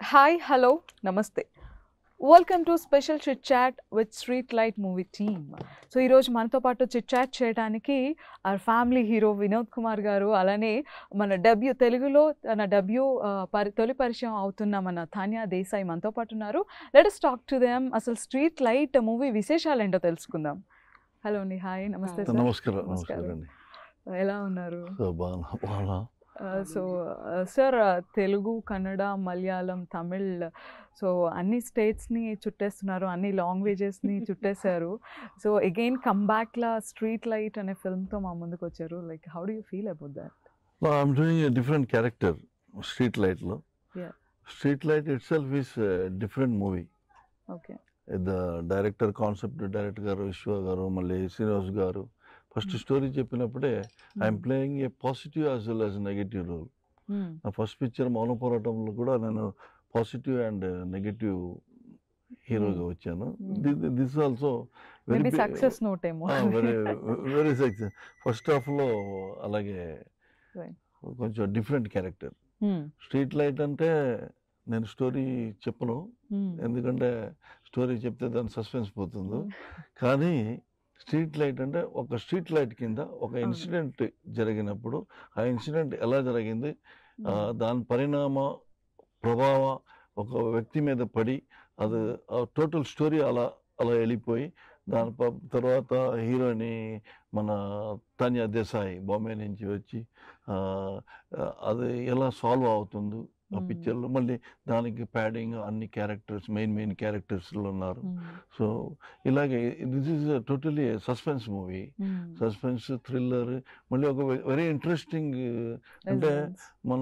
Hi hello namaste welcome to special chit chat with Street Light movie team so ఈరోజు మనతో పాటు chit chat చేయడానికి ఆ ఫ్యామిలీ హీరో వినోద్ కుమార్ గారు అలానే మన డెబ్యూ తెలుగులో తన డెబ్యూ ఆ, పరి తొలి పరిచయం అవుతున్న మన తాన్యా దేశాయ్ మనతో పాటు ఉన్నారు let us talk to them అసలు స్ట్రీట్ లైట్ మూవీ విశేషాలు ఏంటో తెలుసుకుందాం హలో అండి హాయ్ నమస్తే సార్ నమస్కారం నమస్కారం. నమస్కారం అండి ఎలా ఉన్నారు సో బాగా బాగా so sir Telugu Kannada Malayalam Tamil so అన్ని స్టేట్స్ని చుట్టేస్తున్నారు అన్ని లాంగ్వేజెస్ని చుట్టేశారు సో అగైన్ కమ్బ్యాక్లా స్ట్రీట్ లైట్ అనే ఫిల్మ్తో మా ముందుకు వచ్చారు like how do you feel about that I'm doing a different character స్ట్రీట్ లైట్లో Yeah. Street Light itself is different movie okay the director concept director గారు విశ్వ గారు మళ్ళీ Srinivas garu first Hmm. Story చెప్పినప్పుడే I'm playing a positive as well as negative role నా first picture మౌన పోరాటంలో కూడా నేను పాజిటివ్ అండ్ నెగటివ్ హీరోగా వచ్చాను Hmm. This also maybe success note ఏమో వెరీ వెరీ సక్సెస్ ఫస్ట్ హాఫ్లో అలాగే Right. కొంచెం different character Hmm, Street Light అంటే నేను స్టోరీ చెప్పను hmm, ఎందుకంటే స్టోరీ చెప్తే దాని సస్పెన్స్ పోతుంది hmm. కానీ స్ట్రీట్ లైట్ అంటే ఒక స్ట్రీట్ లైట్ కింద ఒక అవును. ఇన్సిడెంట్ జరిగినప్పుడు ఆ ఇన్సిడెంట్ ఎలా జరిగింది ఆ, దాని పరిణామ ప్రభావ ఒక వ్యక్తి మీద పడి అది టోటల్ స్టోరీ అలా అలా వెళ్ళిపోయి దాని ప- తర్వాత హీరోని మన తాన్యా దేశాయ్ బాంబే నుంచి వచ్చి ఆ, ఆ, అది ఎలా సాల్వ్ అవుతుందో ఆ Hmm. పిక్చర్లో మళ్ళీ దానికి ప్యాడింగ్ అన్ని క్యారెక్టర్స్ మెయిన్ మెయిన్ క్యారెక్టర్స్లో ఉన్నారు సో ఇలాగే this is totally suspense movie suspense thriller మళ్ళీ ఒక వెరీ ఇంట్రెస్టింగ్ అంటే మన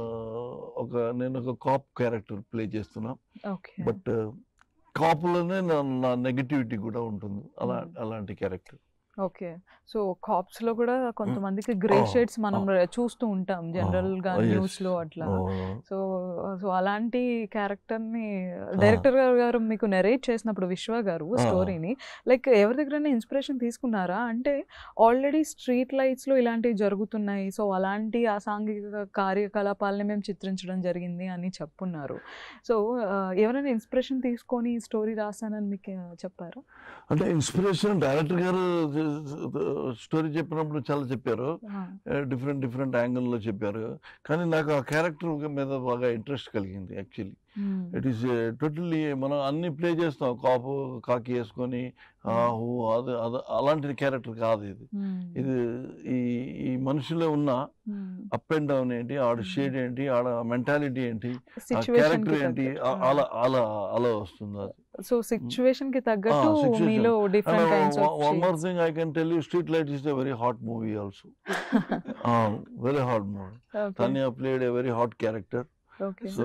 ఒక నేను ఒక కాప్ క్యారెక్టర్ ప్లే చేస్తున్నా ఓకే బట్ కాపులోనే నా నా నెగటివిటీ కూడా ఉంటుంది అలా Mm. అలాంటి క్యారెక్టర్ ఓకే సో కాప్స్ లో కూడా కొంతమందికి గ్రే Oh, షేడ్స్ మనం చూస్తూ ఉంటాం జనరల్ గా oh, yes. న్యూస్ లో అట్లా సో సో అలాంటి క్యారెక్టర్ ని డైరెక్టర్ గారు మీకు నెరేట్ చేసినప్పుడు విశ్వ గారు Ah. స్టోరీని లైక్ ఎవరి దగ్గరైనా ఇన్స్పిరేషన్ తీసుకున్నారా అంటే ఆల్రెడీ స్ట్రీట్ లైట్స్ లో ఇలాంటివి జరుగుతున్నాయి సో అలాంటి అసాంఘిక కార్యకలాపాలని మేము చిత్రించడం జరిగింది అని చెప్పున్నారు సో ఎవరైనా ఇన్స్పిరేషన్ తీసుకొని స్టోరీ రాశానని మీకు చెప్పారా అంటే ఇన్స్పిరేషన్ డైరెక్టర్ గారు స్టోరీ చెప్పినప్పుడు చాలా చెప్పారు డిఫరెంట్ డిఫరెంట్ యాంగిల్లో చెప్పారు కానీ నాకు ఆ క్యారెక్టర్ మీద బాగా ఇంట్రెస్ట్ కలిగింది యాక్చువల్లీ ఇట్ ఈస్ టోటల్లీ మనం అన్ని ప్లే చేస్తాం కాపు కాకి వేసుకొని ఆ, హూ అది అది అలాంటి క్యారెక్టర్ కాదు ఇది ఇది ఈ ఈ మనిషిలో ఉన్న అప్ అండ్ డౌన్ ఏంటి ఆడ షేడ్ ఏంటి ఆడ మెంటాలిటీ ఏంటి ఆ సిచ్యువేషన్ క్యారెక్టర్ ఏంటి ఆ- అలా అలా అలా వస్తుంది అది సో సిచ్యువేషన్ కి తగ్గట్టు situation. మీలో different kinds one more of thing I can tell you Street Light is a very hot movie also very hot movie Tanya played a very hot character. Okay So,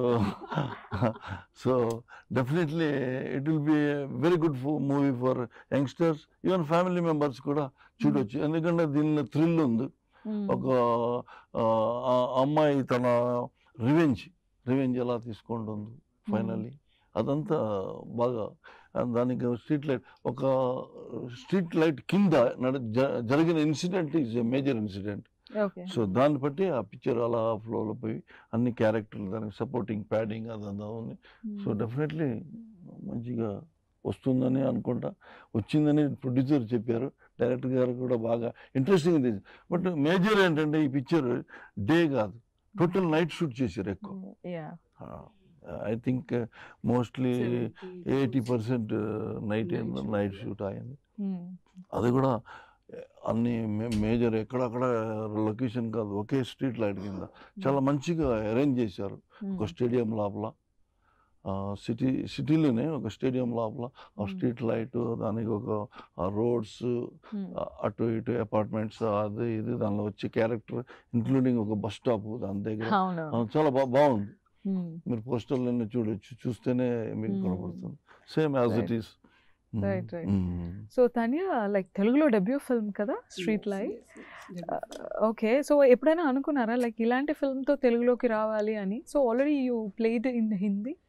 so definitely it will be a very good fo- movie for youngsters, even family members కూడా చూడొచ్చు ఎందుకంటే దీనిలో thrill ఉంది ఒక ఆ, ఆ అమ్మాయి తన రివెంజ్ రివెంజ్ ఎలా తీసుకుంటుంది ఫైనల్లీ అదంతా బాగా ఆ, దానికి స్ట్రీట్ లైట్ ఒక స్ట్రీట్ లైట్ కింద నడ జ- జరిగిన incident is a major incident okay so దాన్ని బట్టి ఆ పిక్చర్ అలా ఫ్లోలో పోయి అన్ని క్యారెక్టర్లు దానికి సపోర్టింగ్ ప్యాడింగ్ అదంతా ఉంది సో డెఫినెట్లీ మంచిగా వస్తుందని అనుకుంటా వచ్చిందని ప్రొడ్యూసర్ చెప్పారు డైరెక్టర్ గారు కూడా బాగా ఇంట్రెస్టింగ్ ఉంది బట్ మేజర్ ఏంటంటే ఈ పిక్చర్ డే కాదు టోటల్ నైట్ షూట్ చేశారు ఎక్కువ yeah I think mostly eighty percent night night shoot అయింది అది కూడా అన్ని మేజర్ ఎక్కడక్కడ లొకేషన్ కాదు ఒకే స్ట్రీట్ లైట్ కింద చాలా మంచిగా అరేంజ్ చేశారు ఒక స్టేడియం లోపల సిటీ సిటీలోనే ఒక స్టేడియం లోపల ఆ Hmm. స్ట్రీట్ లైట్ దానికి ఒక రోడ్స్ అటు ఇటు అపార్ట్మెంట్స్ అది ఇది దానిలో వచ్చే క్యారెక్టర్ ఇంక్లూడింగ్ ఒక బస్ స్టాప్ దాని దగ్గర అవును ఆ, చాలా బా బాగుంది Hmm. మీరు పోస్టర్లన్నీ చూడొచ్చు చూస్తేనే మీకు Hmm. కనపడుతుంది same as it Right. Is Right, right. So Tanya like తెలుగులో డెబ్యూ ఫిల్మ్ కదా స్ట్రీట్ లైట్ ఓకే సో ఎప్పుడైనా అనుకున్నారా లైక్ ఇలాంటి film తో తెలుగులోకి రావాలి అని so already you played in Hindi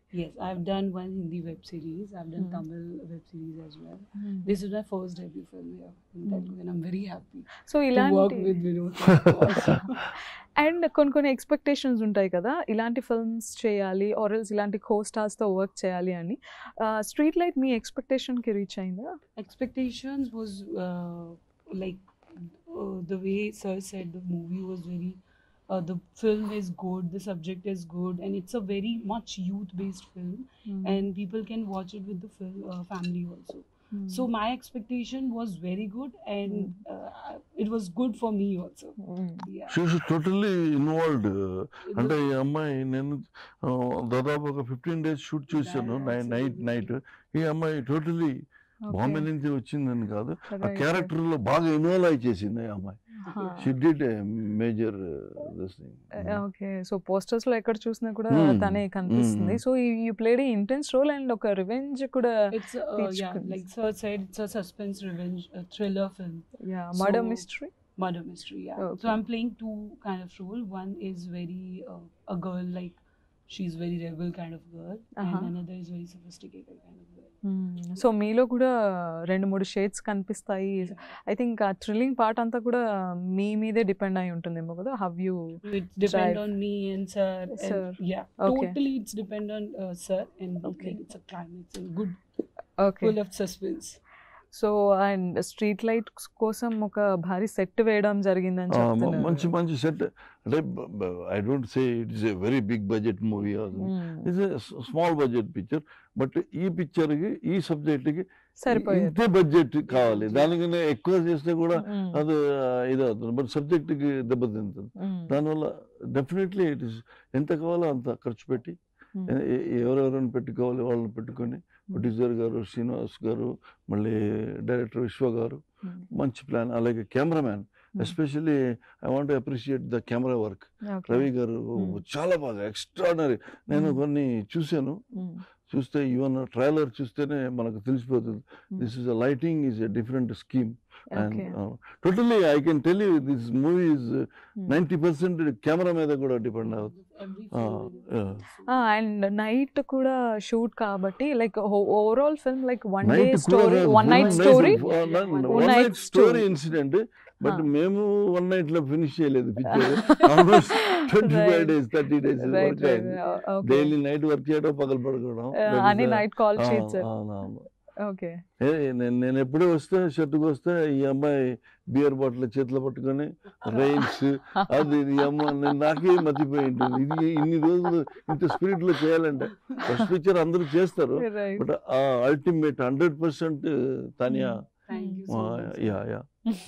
Yes, I've done one Hindi web series. I've done Hmm. Tamil web series as well. This is my first debut film here in Hmm. Telugu, and I'm very happy so to work ఇలాంటి with Vinod. of course. And కొన్ని కొన్ని expectations ఉంటాయి కదా ఇలాంటి films చేయాలి ఆర్ఎల్స్ ఇలాంటి కో తో వర్క్ చేయాలి అని స్ట్రీట్ లైట్ మీ expectation కి రీచ్ అయిందా Expectations was uh, like uh, the way Sir said the movie was very. Uh, the film is good, the subject is good, and it's a very much youth-based film, and people can watch it with the film, uh, family also. So my expectation was very good, and uh, it was good for me also. Yeah. She's totally involved It అంటే was- ఈ అమ్మాయి నేను ఆ, దాదాపు ఒక fifteen days shoot చేశాను Yeah, night night night ఈ అమ్మాయి టోటల్లీ బాంబే నుంచి వచ్చిందని కాదు ఆ క్యారెక్టర్ లో బాగా ఇన్వాల్వ్ అయి చేసింది ఈ అమ్మాయి she did major this thing okay so posters లో ఎక్కడ చూసినా కూడా Hmm. తనే కనిపిస్తుంది Hmm. So you played intense role and ఒక రివెంజ్ కూడా It's uh, Peach yeah, Prince. like Sir said, it's a suspense revenge uh, thriller film, murder So- mystery murder mystery. Yeah. Okay. So I'm playing two kind of role. One is very uh, a girl like she's very rebel kind of girl, Uh-huh. and another is very sophisticated kind of girl. So మీలో కూడా రెండు మూడు shades కనిపిస్తాయి I think ఆ thrilling part అంతా కూడా మీ మీదే డిపెండ్ అయి ఉంటుందేమో కదా how you It's depend Drive. on me and Sir. And Sir. Yeah, Okay. totally. It's depend on uh, Sir, and Okay. like, it's a climax and good, okay full of suspense. So and Street Light కోసం ఒక భారీ set వేయడం జరిగిందని చెప్తున్నారు మంచి మంచి set అంటే I don't say it's a very big budget movie Hmm. It's small budget picture but ఈ picture కి ఈ subject కి సరిపోయారు ఇంతే బడ్జెట్ కావాలి దానికన్నా ఎక్కువ చేస్తే కూడా Hmm. అది ఇది అవుతుంది బట్ సబ్జెక్ట్కి దెబ్బతింటుంది Hmm. దానివల్ల డెఫినెట్లీ ఇట్ ఇస్ ఎంత కావాలో అంత ఖర్చు పెట్టి Hmm. ఎ- ఎ- ఎవరెవరిని పెట్టుకోవాలి వాళ్ళని పెట్టుకొని ప్రొడ్యూసర్ గారు శ్రీనివాస్ గారు మళ్ళీ డైరెక్టర్ విశ్వ గారు Hmm. మంచి ప్లాన్ అలాగే cameraman Hmm. Especially I want appreciate the camera work Okay. Ravi garu Hmm. చాలా బాగా ఎక్స్ట్రాడనరీ నేను Hmm. కొన్ని చూశాను Hmm. చూస్తే ఈవెన్ ట్రైలర్ చూస్తేనే మనకు తెలిసిపోతుంది Hmm. This is a lighting is a different scheme and Okay. Totally I can tell you this movie is Hmm. Ninety percent camera మీద కూడా డిపెండ్ అవుతుంది Every Ah, film yeah. And night కూడా shoot కాబట్టి like overall film like one day night story one night story one night night story story. Incident but Ah. మేము one night లో finish చేయలేదు picture almost twenty five Right. Days thirty days work అయింది daily night work చేయడం పగలు పడుకోవడం అని night call ఆ, sheets అవునవును. ఓకే ఏ, నేను నేను ఎప్పుడూ వస్తే షర్టుకు వస్తే ఈ అమ్మాయి బియర్ బాటిల్ చేతిలో పట్టుకొని రైన్స్ అది ఇది ఈ అమ్మ నేను నాకే మతిపోయి ఉంటుంది ఇది ఇన్ని రోజులు ఇంత స్పిరిట్ లో చేయాలంటే ఫస్ట్ పిక్చర్ అందరూ చేస్తారు రైట్ బట్ ఆ ultimate hundred percent Tanya Thank you so much. Yeah yeah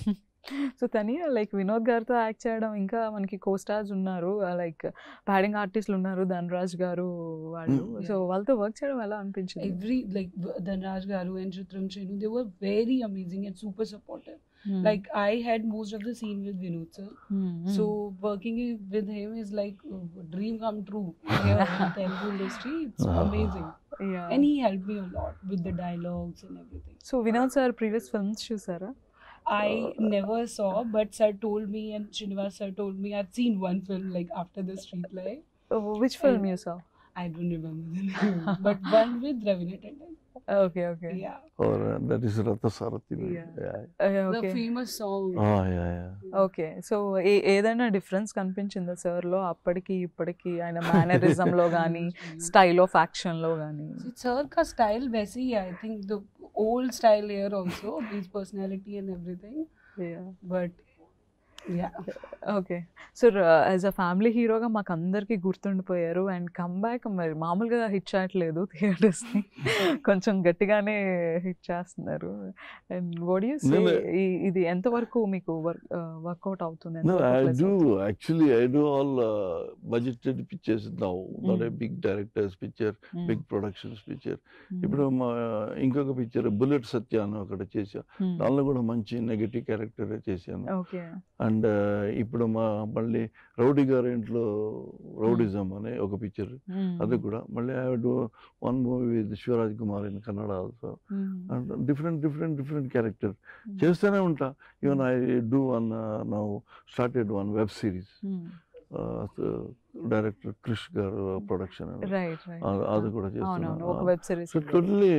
so తని లైక్ వినోద్ గారితో యాక్ట్ చేయడం ఇంకా మనకి కో స్టార్స్ ఉన్నారు లైక్ ప్యాడింగ్ ఆర్టిస్టులు ఉన్నారు ధనరాజ్ గారు వాళ్ళు Hmm. సో వాళ్ళతో వర్క్ చేయడం ఎలా అనిపించింది Every like Dhanraj Garu and Chitram Chenu, they were very amazing and super supportive. Like I had most of the scene with Vinod sir. So working i- with him is like a dream come true here in Telugu industry. It's Ah. amazing, and he helped me a lot with the dialogues and everything. So Vinod sir previous films చూసారా I never saw, but sir told me, and Srinivas sir told me I've seen one film like after the street light. Which film you saw I don't remember the name, but one with Ravina Tandon. Okay okay Yeah, और that is Rath Sarathi Yeah. Okay the famous song. हाँ yeah yeah okay so ఏదైనా difference కనిపించిందా sir లో అప్పటికి ఇప్పటికి ఆయన mannerism లో కానీ స్టైల్ ఆఫ్ యాక్షన్ లో కానీ So Sir ka style वैसे ही है. I think the old style here also, his personality and everything. But yeah, okay so as a family హీరోగా మాకు అందరికీ గుర్తుండిపోయారు అండ్ కమ్ బ్యాక్ మరి మామూలుగా హిట్ చేయట్లేదు థియేటర్స్ని కొంచెం గట్టిగానే హిట్ చేస్తున్నారు అండ్ వాట్ యూ సే నేను- ఇది ఎంతవరకు మీకు వర్క్ వర్కౌట్ అవుతుంది No, ఎంతవరకు I plus do అవుతుంది? actually. I do all uh, budgeted pictures now. Not a Mm. big director's picture, Mm, big productions picture. mm, ఇప్పుడు మా ఇంకొక పిక్చర్ బుల్లెట్ సత్య అని ఒకటి చేశా mm. దానిలో కూడా మంచి నెగటివ్ క్యారెక్టర్ చేశాను ఓకే అండ్ ఇప్పుడు మా మళ్ళీ రౌడీ గారి ఇంట్లో రౌడిజం అనే ఒక పిక్చర్ Mm, అది కూడా మళ్ళీ I do one movie with Shivaraj Kumar in Kannada also mm, and different different different character mm, చేస్తూనే ఉంటా even I do one now started one web series mm. Director Krish garu production right right అది కూడా అవునవును ఒక చేస్తున్నాను వెబ్ సిరీస్ సో టోటలీ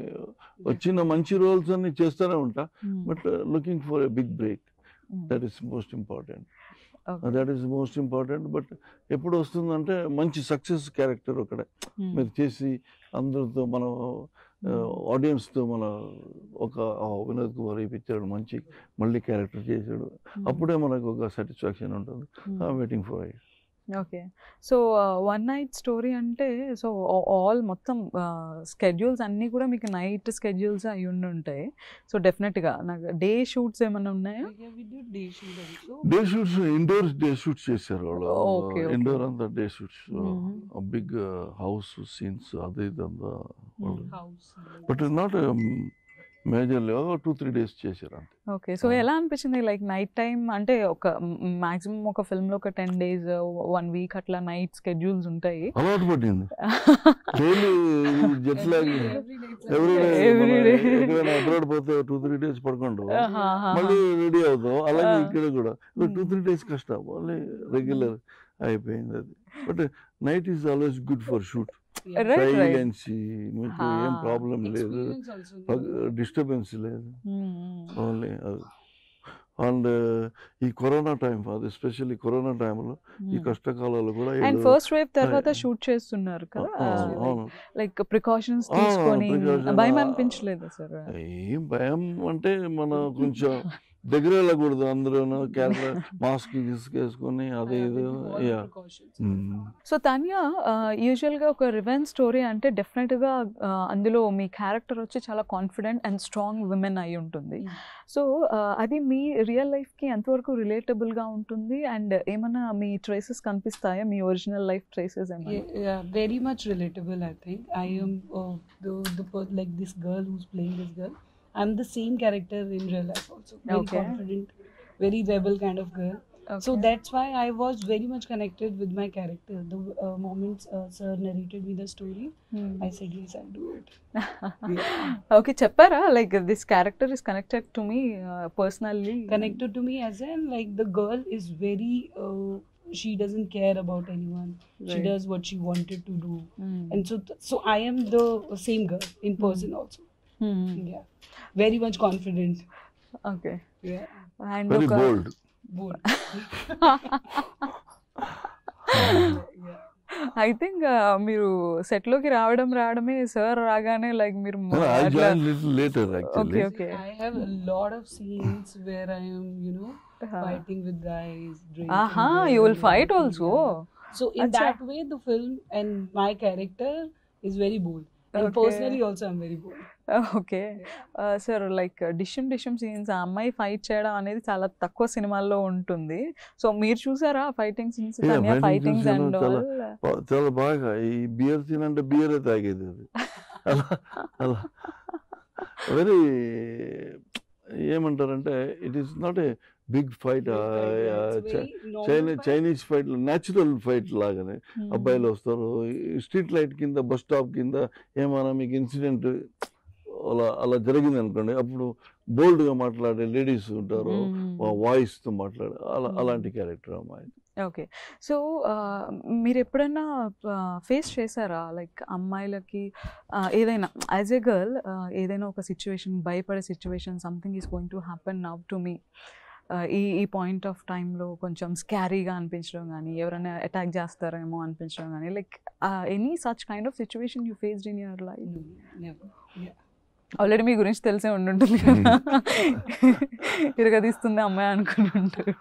వచ్చిన మంచి roles అన్ని చేస్తూనే ఉంటా but looking for a big break that is most important that is most important but ఎప్పుడు వస్తుందంటే మంచి సక్సెస్ క్యారెక్టర్ ఒకటే మీరు చేసి అందరితో మనం ఆడియన్స్తో మన ఒక ఆ, వినోద్ కుమార్ ఈ పిక్చర్ మంచి మళ్ళీ క్యారెక్టర్ చేశాడు అప్పుడే మనకు ఒక సాటిస్ఫాక్షన్ ఉంటుంది waiting for it okay so one night story అంటే సో ఆల్ మొత్తం స్కెడ్యూల్స్ అన్నీ కూడా మీకు నైట్ స్కెడ్యూల్స్ అయి ఉండి ఉంటాయి సో డెఫినెట్గా నాకు డే షూట్స్ ఏమైనా ఉన్నాయా Yeah, we did day shoot also. Day shoots indoor day shoots చేశారు వాళ్ళు Okay, okay. ఇండోర్ అంతా day shoots Mhm. Big house scenes అది ఇదంతా వాళ్ళు House. like- but not majorly two three days చేశారు అంతే ఓకే సో Ah. ఎలా అనిపించింది లైక్ నైట్ టైం అంటే ఒక మాక్సిమం ఒక ఫిల్మ్లో ఒక టెన్ డేస్ వన్ వీక్ అట్లా నైట్ స్కెడ్యూల్స్ ఉంటాయి అలవాటు పడింది daily jet lag Every day it's every day Every day. ఎక్కడైనా అబ్రాడ్ పోతే టూ త్రీ డేస్ పడుకుంటూ ఆహా, ఆహా. మళ్ళీ రెడీ అవుతాం అలాగే Ah. ఇక్కడ కూడా Hmm. టూ త్రీ డేస్ కష్టం మళ్ళీ రెగ్యులర్ అయిపోయింది అది but night is always good for shoot Yeah. Right, right. సైలెన్సీ మీకు ఏం Ah. ప్రాబ్లం లేదు Experience also. డిస్టర్బెన్స్ లేదు మ్మ్. ఓన్లీ అది అండ్ ఈ కరోనా టైం అది ఎస్పెషల్లీ కరోనా టైంలో ఈ మ్మ్. కష్టకాలాలు కూడా అండ్ ఏదో- ఫస్ట్ వేవ్ తర్వాత Ah. షూట్ చేస్తున్నారు ఆ, కదా ఆ, అవును లైక్ ప్రికాషన్స్ Ah, తీసుకొని precaution, భయం ah. అనిపించలేదు సార్ ఏం భయం అంటే మన కొంచెం దగ్గర వెళ్ళకూడదు అందరూ క్యారెక్టర్ మాస్క్ వేసుకొని అదే Yeah, ఇది we do all the yeah precautions. So Tanya యూజువల్గా ఒక రివెన్ స్టోరీ అంటే డెఫినెట్గా అందులో మీ క్యారెక్టర్ వచ్చి చాలా కాన్ఫిడెంట్ అండ్ స్ట్రాంగ్ విమెన్ అయి ఉంటుంది Mm. సో అది మీ రియల్ లైఫ్కి ఎంతవరకు రిలేటబుల్గా ఉంటుంది అండ్ ఏమైనా మీ ట్రేసెస్ కనిపిస్తాయా మీ ఒరిజినల్ లైఫ్ ట్రేసెస్ ఏమైనా Yeah, yeah, very much relatable. I think I am uh, the the per- like this girl who's playing this girl. I'm the same character in real life also. Very Okay. confident, very rebel kind of girl. So that's why I was very much connected with my character. The uh, moments uh, sir narrated me the story, I said yes, I'll do it. Okay చెప్పారా like this character is connected to me personally Connected to me as in like the girl is very. Uh, she doesn't care about anyone. She Right. does what she wanted to do, and so th- so I am the same girl in person also. Yeah, very much confident. Okay Yeah, and very ఒక bold bold. yeah. I think మీరు set లోకి రావడం రావడమే sir రాగానే like మీరు I అట్లా join little later actually Okay. I have a lot of scenes where I am, you know, fighting with guys. Drinking ఆహా beer you will and fight everything, also yeah. So in Acha. that way, the film and my character is very bold. And Okay. personally, also, I'm very bold. Okay sir like డిషమ్ డిషమ్ scenes ఆ అమ్మాయి fight చేయడం అనేది చాలా తక్కువ సినిమాల్లో ఉంటుంది సో మీరు చూసారా fighting scenes Yeah, fighting fightings scenes and చాలా- చాలా బాగా ఈ బియర్ సీన్ అంటే బియరే తాగేది అది అలా అలా వెరీ ఏమంటారంటే it is not a big fight Chinese Chinese fight natural fight లాగానే అబ్బాయిలు వస్తారు స్ట్రీట్ లైట్ కింద బస్ స్టాప్ కింద ఏమైనా మీకు ఇన్సిడెంట్ అలా అలా జరిగింది అనుకోండి అప్పుడు బోల్డ్గా మాట్లాడే లేడీస్ ఉంటారు వాయిస్తో మాట్లాడే అలా Hmm. అలాంటి క్యారెక్టర్ అమ్మాయి ఓకే సో మీరు ఎప్పుడైనా ఫేస్ చేశారా లైక్ అమ్మాయిలకి ఆ, ఏదైనా యాజ్ ఎ గర్ల్ ఏదైనా ఒక సిచ్యువేషన్ భయపడే situation something is going to happen now to me ఈ ఈ పాయింట్ ఆఫ్ టైంలో కొంచెం స్కారీగా అనిపించడం కానీ ఎవరైనా అటాక్ చేస్తారేమో అనిపించడం కానీ like any such kind of situation you faced in your life No, never. Yeah. Already మీ గురించి తెలిసే ఉండుంటుంది కదా ఇరగదీస్తుంది అమ్మాయి అనుకుని ఉంటారు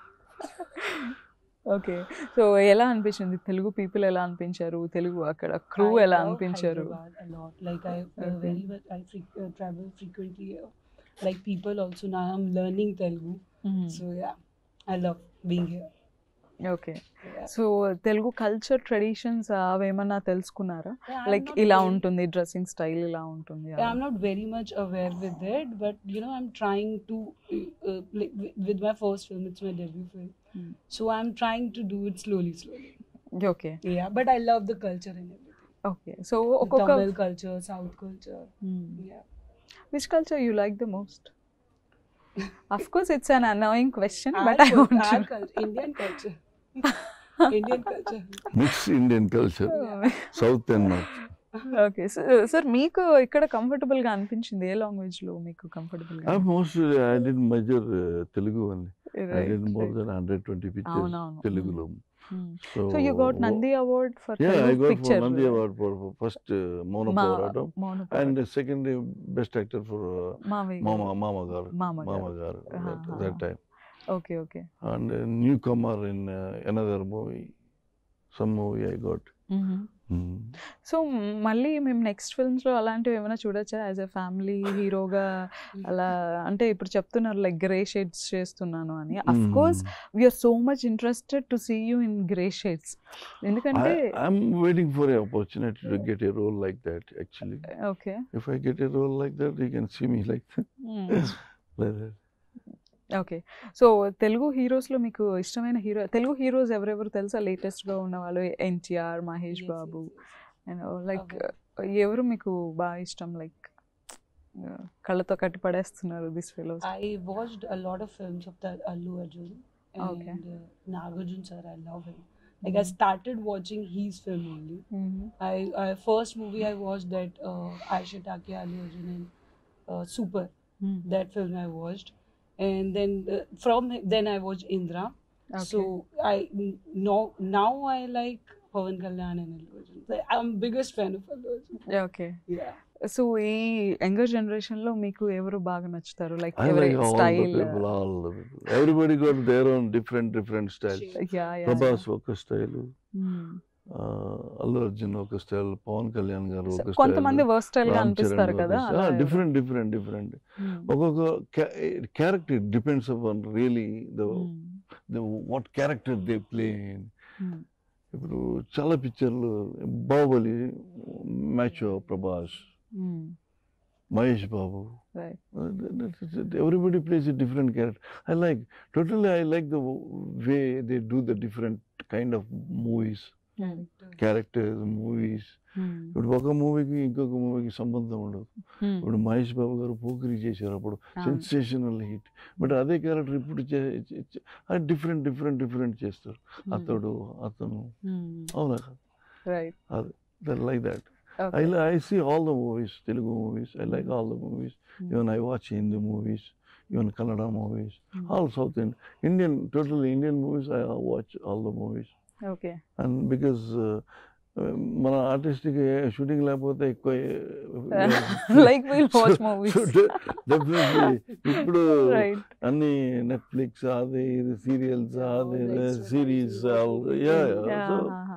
ఓకే సో ఎలా అనిపించింది తెలుగు పీపుల్ ఎలా అనిపించారు తెలుగు అక్కడ క్రూ I ఎలా love అనిపించారు Hyderabad a lot. Like I uh, Okay. very well, I fre- uh, travel frequently here. Like people also now I'm learning Telugu. So yeah, I love being here. Okay Yeah. So Telugu culture traditions అవేమన్నా తెలుసుకున్నారా Yeah, I'm like not ఇలా very- ఉంటుంది dressing style ఇలా ఉంటుంది Yeah, I'm not very much aware with it, but you know, I'm trying to, uh, like with, with my first film, it's my debut film. Hmm. So I'm trying to do it slowly, slowly. Okay Yeah, but I love the culture and everything. Okay so The ఒక్కొక్క Tamil culture, South culture. Yeah. Which culture you like the most of course it's an annoying question Our but I cul- want our culture, Indian culture. Indian culture. Mix Indian culture south and north okay sir మీకు ఇక్కడ comfortable గా అనిపించింది ఏ language లో మీకు comfortable గా I most I did major Telugu only I did Right, more right. Then hundred twenty pictures అవునవును. తెలుగులో so so you got Nandi award for Yeah, I got for picture Nandi Award for for first uh, Mona Poratam and the second uh, best actor for uh, Mama Mama Gar మామ Mama Gar Uh-huh, that, uh-huh. that time okay okay and a newcomer in uh, another movie some movie I got. Mm. So మళ్ళీ మేము next films లో అలాంటివి ఏమైనా చూడొచ్చా as a family హీరోగా అలా అంటే ఇప్పుడు చెప్తున్నారు లైక్ గ్రే షేడ్స్ చేస్తున్నాను అని of course Mm. We're so much interested to see you in grey shades ఎందుకంటే I, I'm waiting for an opportunity to get a role like that. Actually, okay if I get a role like that, you can see me like like that. Okay so Telugu హీరోస్లో మీకు ఇష్టమైన hero Telugu heroes ఎవరెవరు తెలుసా లేటెస్ట్గా ఉన్న వాళ్ళు NTR Mahesh Yes, Babu yes, yes. Like Okay. ఎవరు మీకు బాగా ఇష్టం లైక్ కళ్ళతో కట్టి పడేస్తున్నారు this fellows I watched a lot of films of that Allu Arjun and Okay. uh, Nagarjun sir. I love him. Like I started watching his film only. I, I first movie I watched that uh, Aisha Taki Allu Arjun and uh, Super. That film I watched, and then uh, from then I watched Indra. So I now now I like Pavan Kalyan and Allu Arjun. Like, I'm biggest fan of Allu Arjun. Okay Yeah. So ఈ younger generation లో మీకు ఎవరు బాగా నచ్చుతారు like I ఎవరి like all style the people, all the people. Everybody got their own different different styles. Shade. Yeah yeah Prabhas ఒక style Allu Arjun ఒక style Pawan Kalyan గారు ఒక కొంతమంది వర్స్టైల్ గా అనిపిస్తారు కదా డిఫరెంట్ డిఫరెంట్ డిఫరెంట్ ఒక్కొక్క character depends upon really the what character they play ఇప్పుడు చాలా పిక్చర్లు Baahubali match Prabhas Mahesh Babu everybody plays a different character. I like totally. I like the way they do the different kind of movies, characters, movies. ఇప్పుడు ఒక మూవీకి ఇంకొక మూవీకి సంబంధం ఉండదు ఇప్పుడు మహేష్ బాబు గారు పోకిరి చేశారు అప్పుడు సెన్సేషనల్ హిట్ బట్ అదే క్యారెక్టర్ ఇప్పుడు డిఫరెంట్ డిఫరెంట్ డిఫరెంట్ చేస్తారు అతడు అతను అవునా right like that I, li- I see all the movies, Telugu movies. I like all the movies. Even I watch Hindi movies, even Kannada movies, all South Indian, Indian, totally Indian movies. I uh, watch all the movies, ఓకే and because uh, మన ఆర్టిస్ట్కి shooting లేకపోతే ఎక్కువ like will watch movies definitely ఇప్పుడు right అన్ని Netflix అది ఇది serials అది సిరీస్ యా సో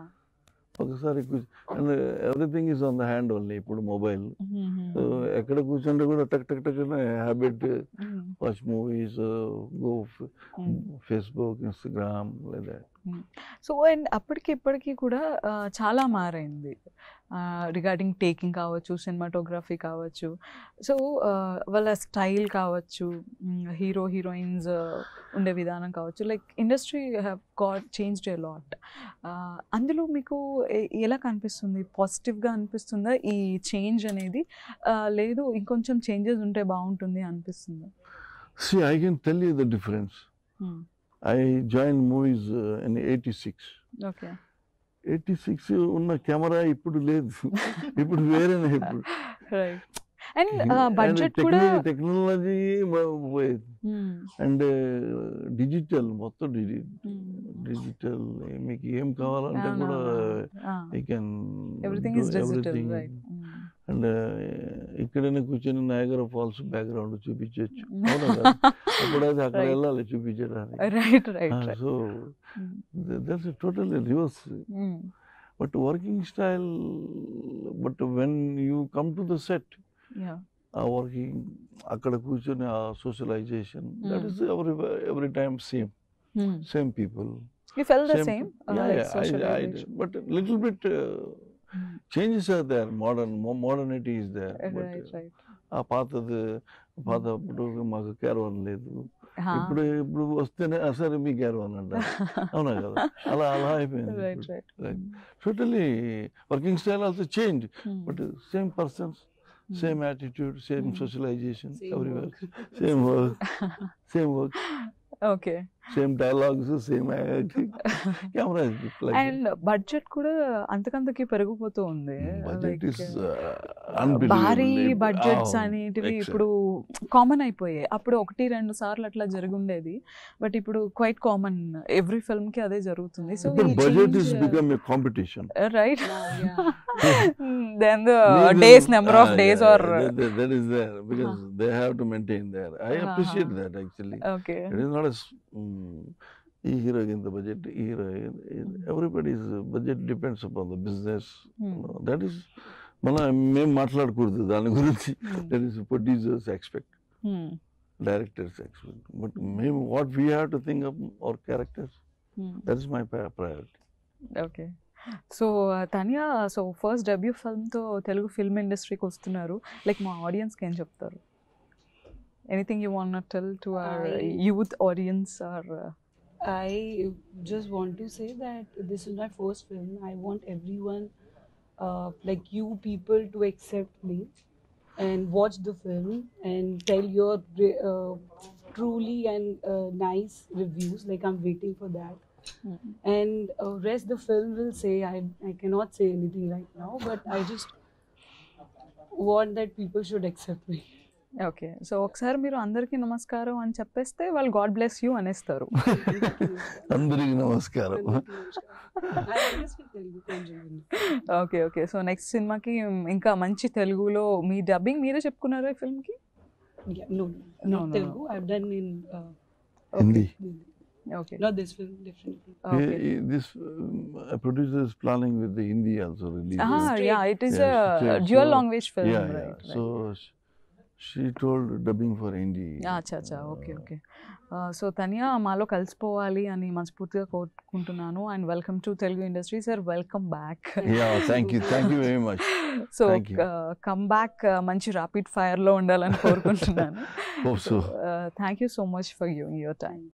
ఒకసారి and everything is on the hand only ఇప్పుడు మొబైల్ ఎక్కడ కూర్చుంటే కూడా టక్ టక్ టక్ habit watch movies go Facebook Instagram లేదా సో అండ్ అప్పటికి ఇప్పటికి కూడా ఆ, చాలా మారైంది రిగార్డింగ్ టేకింగ్ కావచ్చు సినిమాటోగ్రఫీ కావచ్చు సో వాళ్ళ స్టైల్ కావచ్చు హీరో హీరోయిన్స్ ఉండే విధానం కావచ్చు like industry have got changed a lot అందులో మీకు ఎ- ఎలా కనిపిస్తుంది పాజిటివ్గా అనిపిస్తుందా ఈ చేంజ్ అనేది ఆ, లేదు ఇంకొంచెం చేంజెస్ ఉంటే బాగుంటుంది అనిపిస్తుందా see I can tell you the difference I join movies in eighty six okay eighty six ఉన్న కెమెరా ఇప్పుడు లేదు ఇప్పుడు వేరేనే ఇప్పుడు రైట్ అండ్ బడ్జెట్ కూడా టెక్నాలజీ పోయేది Hmm. అండ్ డిజిటల్ మొత్తం డిజి Hmm. డిజిటల్ మీకు ఏం కావాలంటే అవును, కూడా అవును. Ah, I can everything is digital, right? Mm. And ఇక్కడనే కూర్చొని నాయగర ఫాల్స్ బ్యాక్గ్రౌండ్ చూపించవచ్చు అవునా కదా? అప్పుడు అది అక్కడ Right. వెళ్ళాలి చూపించడానికి Right, right, right. So Mm. That's total reverse Mm. But working style but when you come to the set Yeah. ఆ వర్కింగ్ అక్కడ కూర్చొని ఆ సోషలైజేషన్ దట్ Mm. ఈస్ ఎవరి every time same Mm. Same people You felt the same? uh, yeah, like yeah, I, I, socialization? but little bit uh, Mm. changes are there. Modern, mo- modernity is there. but, Right, right. ఆ పాతది పాత అప్పుడు మాకు caravan లేదు Huh. ఇప్పుడు ఇప్పుడు వస్తేనే "ఆ, సరే మీ క్యారవాన్ అంటారు అవునా కదా అలా అలా అయిపోయింది right, right. Right. Totally working style also change Mm. But same persons Mm. Same attitude same Mm. Socialization Same every work. Same work same work Okay. Same dialogues same camera and budget కూడా అంతకంతకి పెరిగిపోతూ ఉంది budget Like, is భారీ budgets అనేటివి ఇప్పుడు common అయిపోయాయి అప్పుడు ఒకటి రెండు సార్లు అట్లా జరుగుండేది బట్ ఇప్పుడు క్వైట్ కామన్ ఎవ్రీ ఫిల్మ్ కి అదే జరుగుతుంది సో ఇప్పుడు budget is become a competition right Now, yeah. Then the days number of days are that is there because they have to maintain there i Uh-huh. appreciate that actually okay it is not a s- mm, ఈ హీరోకి budget ఈ hero everybody's budget depends upon the business that is మన మేము మాట్లాడకూడదు దాని గురించి that is producers expect directors expect but మేము what we have to think up our characters that is my priority okay so Tania so first debut ఫిల్మ్తో Telugu film ఇండస్ట్రీకి వస్తున్నారు like మా ఆడియన్స్కి ఏం చెప్తారు anything you want tell to our I- youth audience are I just want to say that this is my first film. I want everyone, uh, like you people, to accept me and watch the film and tell your re- uh, truly and uh, nice reviews. Like I'm waiting for that. And uh, rest the film will say. I I cannot say anything right now, but I just want that people should accept me. Okay so ఒకసారి మీరు అందరికీ నమస్కారం అని చెప్పేస్తే వాళ్ళు God bless you అనేస్తారు అందరికీ నమస్కారం I understand Telugu కొంచెం. ఓకే ఓకే సో నెక్స్ట్ సినిమాకి ఇంకా మంచి తెలుగులో మీ డబ్బింగ్ మీరే చెప్పుకున్నారా ఈ ఫిల్మ్కి Yeah, no, no, No, not no, Telugu. I've done in uh, Hindi Hindi. Okay not this film, different film. Okay this producer is planning with the Hindi also release. Straight. Yeah it is Yeah, a straight. dual So, language film yeah, yeah. right So sh- she told dubbing for Hindi. అచ్చా అచ్చా okay okay so Tanya మాలో కలిసిపోవాలి అని మనస్ఫూర్తిగా కోరుకుంటున్నాను and welcome to Telugu industry sir welcome back Yeah, thank you, thank you very much. So Thank you. Come back మంచి rapid ఫైర్లో ఉండాలని కోరుకుంటున్నాను Hope so. Thank you so much for giving your time